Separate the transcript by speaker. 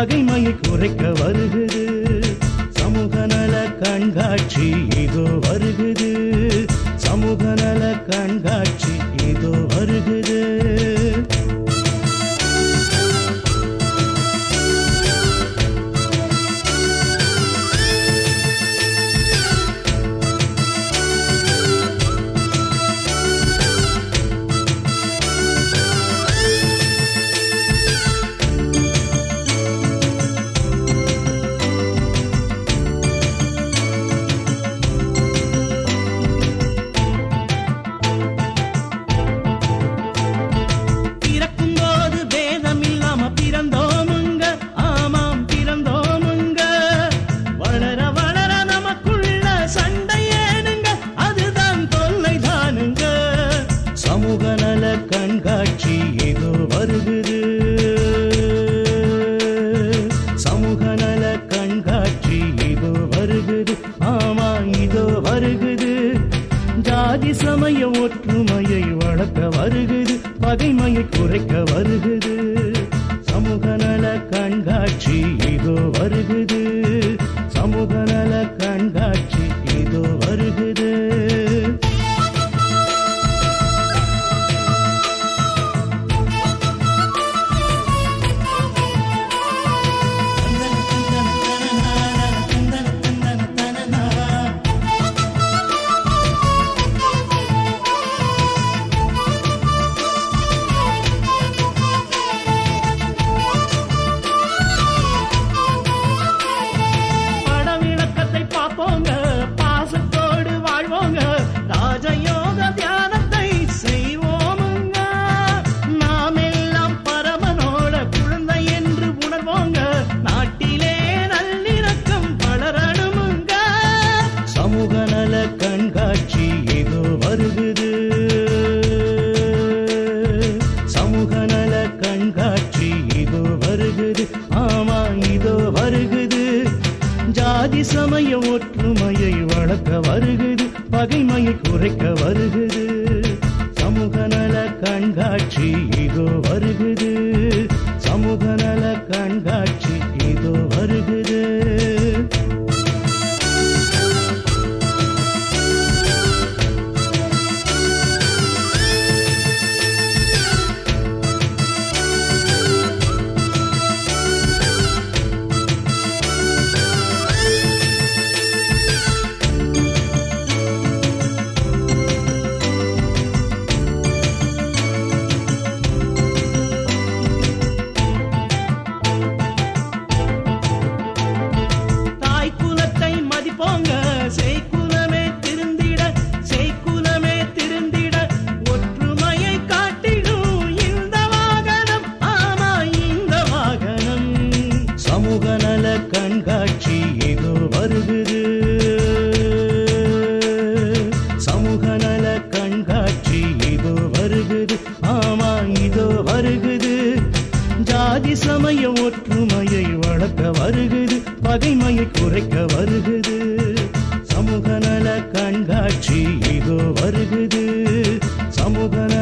Speaker 1: பகைமையை குறைக்க வருகுது சமூக நல கண்காட்சி இதோ வருகுது சமூக நல கண்காட்சி இதோ வருகுது பிறக்கும் போது வேதம் இல்லாம பிறந்தோமுங்க ஆமாம் பிறந்தோமுங்க வளர வளர நமக்குள்ள சண்டை ஏனுங்க அதுதான் தொல்லை தானுங்க சமூக நல கண்காட்சி இதோ வருகுது சமூக நல கண்காட்சி இதோ வருகுது ஆமா இதோ வருகுது ஜாதி சமய ஒற்றுமையை வளர்க்க வருகுது பகைமையை குறைக்க வருகுது சமூக நல கண்காட்சி இதோ வருகுது சமூக நல கண்காட்சி இதோ வருகுது படவிளக்கத்தை பார்ப்போங்க பாசத்தோடு வாழ்வோங்க ராஜயோக தியானத்தை செய்வோமுங்க நாம் எல்லாம் பரமனோட குழந்தை என்று உணர்வோங்க நாட்டிலே நல்லிணக்கம் வளரணுமுங்க சமூக நல கண்காட்சி இதோ வருகுது சமூக நல கண்காட்சி இதோ வருகுது ஆமா இதோ வருகுது ஜாதி சமய ஒற்றுமையை வளர்க்க வருகுது பகைமையை குறைக்க வருகுது சமூக நல கண்காட்சி இதோ வருகுது சமூக நல கண்காட்சி இதோ வருகுது தாய் குலத்தை மதிப்போங்க செய்குலமே திருந்திட செய்குலமே திருந்திட ஒற்றுமையை காட்டிடும் இந்த வாகனம் ஆமா இந்த வாகனம் சமூக நல கண்காட்சி இதோ வருகுது சமூக நல கண்காட்சி இதோ வருகுது ஆமா இதோ வருகுது ஜாதி சமய ஒற்றுமையை வளர்க்க வருகுது பகைமையை குறைக்க வருகுது சமூக நல கண்காட்சி இதோ வருகுது சமூக நல